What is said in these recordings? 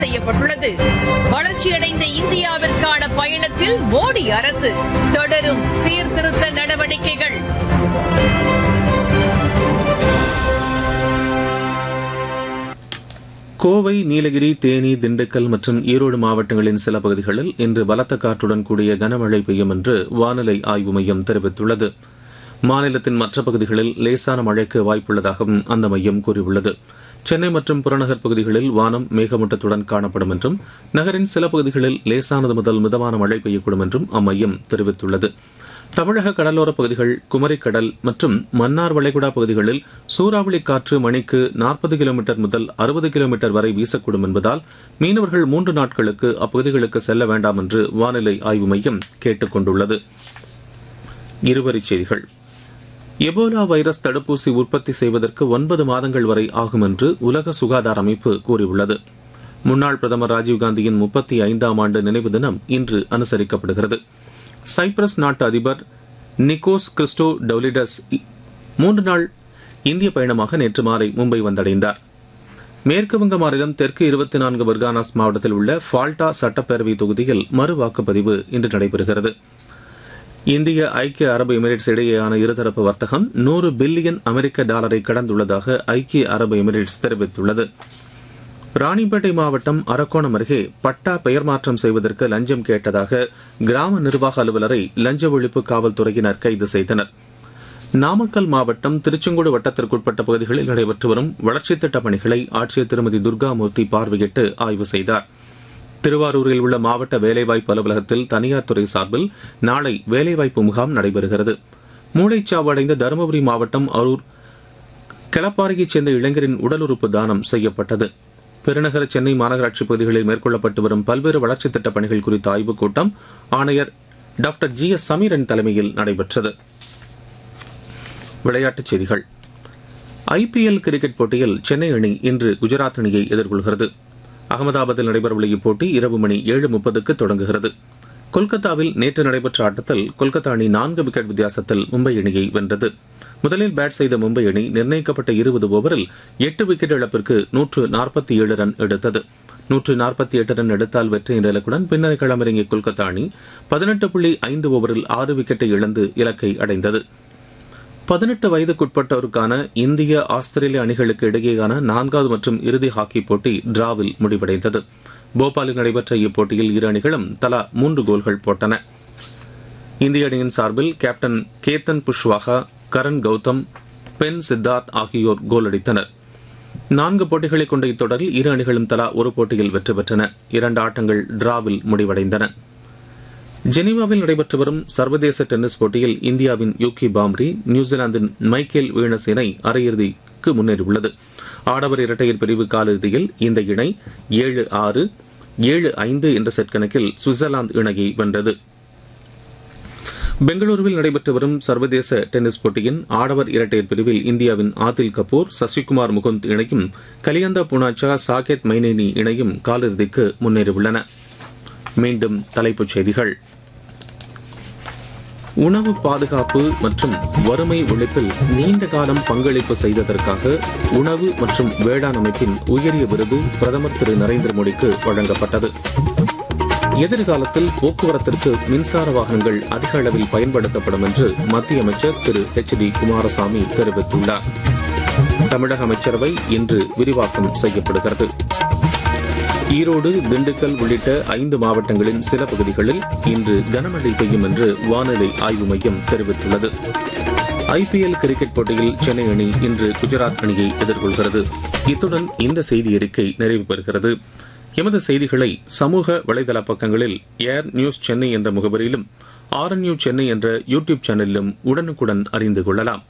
செய்யப்பட்டுள்ளது வளர்ச்சியடைந்த இந்தியாவிற்கான பயணத்தில் மோடி அரசு தொடரும் சீர்திருத்த நடவடிக்கைகள் கோவை நீலகிரி தேனி திண்டுக்கல் மற்றும் ஈரோடு மாவட்டங்களின் சில பகுதிகளில் இன்று பலத்த காற்றுடன் கூடிய கனமழை பெய்யும் என்று வானிலை ஆய்வு மையம் தெரிவித்துள்ளது மாநிலத்தின் மற்ற பகுதிகளில் லேசான மழைக்கு வாய்ப்புள்ளதாகவும் அந்த மையம் கூறியுள்ளது சென்னை மற்றும் புறநகர் பகுதிகளில் வானம் மேகமூட்டத்துடன் காணப்படும் என்றும் நகரின் சில பகுதிகளில் லேசானது முதல் மிதமான மழை பெய்யக்கூடும் என்றும் அம்மையம் தெரிவித்துள்ளது தமிழக கடலோரப் பகுதிகள் குமரிக்கடல் மற்றும் மன்னார் வளைகுடா பகுதிகளில் சூறாவளி காற்று மணிக்கு நாற்பது கிலோமீட்டர் முதல் அறுபது கிலோமீட்டர் வரை வீசக்கூடும் என்பதால் மீனவர்கள் மூன்று நாட்களுக்கு அப்பகுதிகளுக்கு செல்ல வேண்டாம் என்று வானிலை ஆய்வு மையம் கேட்டுக் கொண்டுள்ளது இருவரிச் செய்திகள் எபோலா வைரஸ் தடுப்பூசி உற்பத்தி செய்வதற்கு ஒன்பது மாதங்கள் வரை ஆகும் என்று உலக சுகாதார அமைப்பு கூறியுள்ளது முன்னாள் பிரதமர் ராஜீவ்காந்தியின் முப்பத்தி ஐந்தாம் ஆண்டு நினைவு தினம் இன்று அனுசரிக்கப்படுகிறது சைப்ரஸ் நாட்டு அதிபர் நிக்கோஸ் கிறிஸ்டோ டவுலிடஸ் மூன்று நாள் இந்திய பயணமாக நேற்று மாலை மும்பை வந்தடைந்தார் மேற்குவங்க மாநிலம் தெற்கு இருபத்தி நான்கு பர்கானாஸ் மாவட்டத்தில் உள்ள ஃபால்டா சட்டப்பேரவை தொகுதியில் மறு வாக்குப்பதிவு இன்று நடைபெறுகிறது இந்திய ஐக்கிய அரபு எமிரேட்ஸ் இடையேயான இருதரப்பு வர்த்தகம் நூறு பில்லியன் அமெரிக்க டாலரை கடந்துள்ளதாக ஐக்கிய அரபு எமிரேட்ஸ் தெரிவித்துள்ளது ராணிப்பேட்டை மாவட்டம் அரக்கோணம் அருகே பட்டா பெயர் மாற்றம் செய்வதற்கு லஞ்சம் கேட்டதாக கிராம நிர்வாக அலுவலரை லஞ்ச ஒழிப்பு காவல்துறையினர் கைது செய்தனர் நாமக்கல் மாவட்டம் திருச்செங்கோடு வட்டத்திற்குட்பட்ட பகுதிகளில் நடைபெற்று வரும் வளர்ச்சித் திட்டப் பணிகளை ஆட்சியர் திருமதி துர்காமூர்த்தி பார்வையிட்டு ஆய்வு செய்தார் திருவாரூரில் உள்ள மாவட்ட வேலைவாய்ப்பு அலுவலகத்தில் தனியார் துறை சார்பில் நாளை வேலைவாய்ப்பு முகாம் நடைபெறுகிறது மூளைச்சாவு அடைந்த தருமபுரி மாவட்டம் அரூர் கிளப்பாறையைச் சேர்ந்த இளைஞரின் உடல் உறுப்பு தானம் செய்யப்பட்டது பெருநகர சென்னை மாநகராட்சி பகுதிகளில் மேற்கொள்ளப்பட்டு வரும் பல்வேறு வளர்ச்சித் திட்டப் பணிகள் குறித்த ஆய்வுக் கூட்டம் ஆணையர் டாக்டர் ஜி எஸ் சமீரன் தலைமையில் நடைபெற்றது விளையாட்டுச் செய்திகள் ஐபிஎல் கிரிக்கெட் போட்டியில் சென்னை அணி இன்று குஜராத் அணியை எதிர்கொள்கிறது அகமதாபாத்தில் நடைபெறவுள்ள இப்போட்டி இரவு மணி ஏழு முப்பதுக்கு தொடங்குகிறது கொல்கத்தாவில் நேற்று நடைபெற்ற ஆட்டத்தில் கொல்கத்தா அணி நான்கு விக்கெட் வித்தியாசத்தில் மும்பை அணியை வென்றது முதலில் பேட் செய்த மும்பை அணி நிர்ணயிக்கப்பட்ட இருபது ஓவரில் எட்டு விக்கெட் இழப்பிற்கு நூற்று நாற்பத்தி ஏழு ரன் எடுத்தது நூற்று நாற்பத்தி எட்டு ரன் எடுத்தால் வெற்றி என்ற இலக்குடன் பின்னர் களமிறங்கிய கொல்கத்தா அணி பதினெட்டு புள்ளி ஐந்து ஓவரில் ஆறு விக்கெட்டை இழந்து இலக்கை அடைந்தது பதினெட்டு வயதுக்குட்பட்டோருக்கான இந்திய ஆஸ்திரேலிய அணிகளுக்கு இடையேயான நான்காவது மற்றும் இறுதி ஹாக்கி போட்டி டிராவில் முடிவடைந்தது போபாலில் நடைபெற்ற இப்போட்டியில் இரு அணிகளும் தலா மூன்று கோல்கள் போட்டன இந்திய அணியின் சார்பில் கேப்டன் கேத்தன் புஷ்வாகா கரண் கௌதம் பென் சித்தார்த் ஆகியோர் கோல் அடித்தனர் நான்கு போட்டிகளை கொண்ட இத்தொடரில் இரு அணிகளும் தலா ஒரு போட்டியில் வெற்றி பெற்றன இரண்டு ஆட்டங்கள் டிராவில் முடிவடைந்தன ஜெனீவாவில் நடைபெற்று வரும் சர்வதேச டென்னிஸ் போட்டியில் இந்தியாவின் யூகி பாம்ரி நியூசிலாந்தின் மைக்கேல் வீனஸ் இணை அரையிறுதிக்கு முன்னேறியுள்ளது ஆடவர் இரட்டையர் பிரிவு காலிறுதியில் இந்த இணை ஏழு ஆறு ஏழு ஐந்து என்ற செட் கணக்கில் சுவிட்சர்லாந்து இணையை வென்றது பெங்களூருவில் நடைபெற்று வரும் சர்வதேச டென்னிஸ் போட்டியின் ஆடவர் இரட்டையர் பிரிவில் இந்தியாவின் ஆதில் கபூர் சசிகுமார் முகுந்த் இணையும் கலியந்தா புனாச்சா சாகேத் மைனேனி இணையும் காலிறுதிக்கு முன்னேறியுள்ளன மீண்டும் தலைப்புச் செய்திகள் உணவு பாதுகாப்பு மற்றும் வறுமை ஒழிப்பில் நீண்ட காலம் பங்களிப்பு செய்ததற்காக உணவு மற்றும் வேளாண் அமைப்பின் உயரிய விருது பிரதமர் திரு நரேந்திர மோடிக்கு வழங்கப்பட்டது எதிர்காலத்தில் போக்குவரத்திற்கு மின்சார வாகனங்கள் அதிக அளவில் பயன்படுத்தப்படும் என்று மத்திய அமைச்சர் திரு எச் டி குமாரசாமி தெரிவித்துள்ளார் தமிழக அமைச்சரவை இன்று விரிவாக்கம் செய்யப்படுகிறது ஈரோடு திண்டுக்கல் உள்ளிட்ட ஐந்து மாவட்டங்களின் சில பகுதிகளில் இன்று கனமழை பெய்யும் என்று வானிலை ஆய்வு மையம் தெரிவித்துள்ளது ஐபிஎல் கிரிக்கெட் போட்டியில் சென்னை அணி இன்று குஜராத் அணியை எதிர்கொள்கிறது இத்துடன் இந்த செய்தி அறிக்கை நிறைவு பெறுகிறது எமது செய்திகளை சமூக வலைதள பக்கங்களில் ஏர் நியூஸ் சென்னை என்ற முகவரியிலும் ஆர்என்யூ சென்னை என்ற யூடியூப் சேனலிலும் உடனுக்குடன் அறிந்து கொள்ளலாம்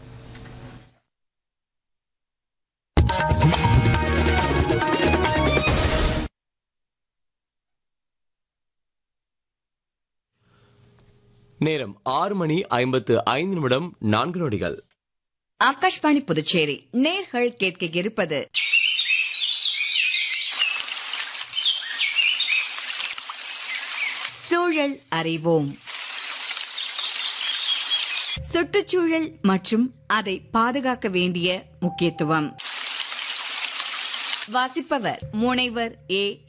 நேரம் ஆறு மணி ஐம்பத்து ஐந்து நிமிடம் நான்கு நொடிகள் ஆகாஷ்வாணி புதுச்சேரி நேர்கள் கேட்க இருப்பது சூழல் அறிவோம் சுற்றுச்சூழல் மற்றும் அதை பாதுகாக்க வேண்டிய முக்கியத்துவம் வாசிப்பவர் முனைவர் ஏ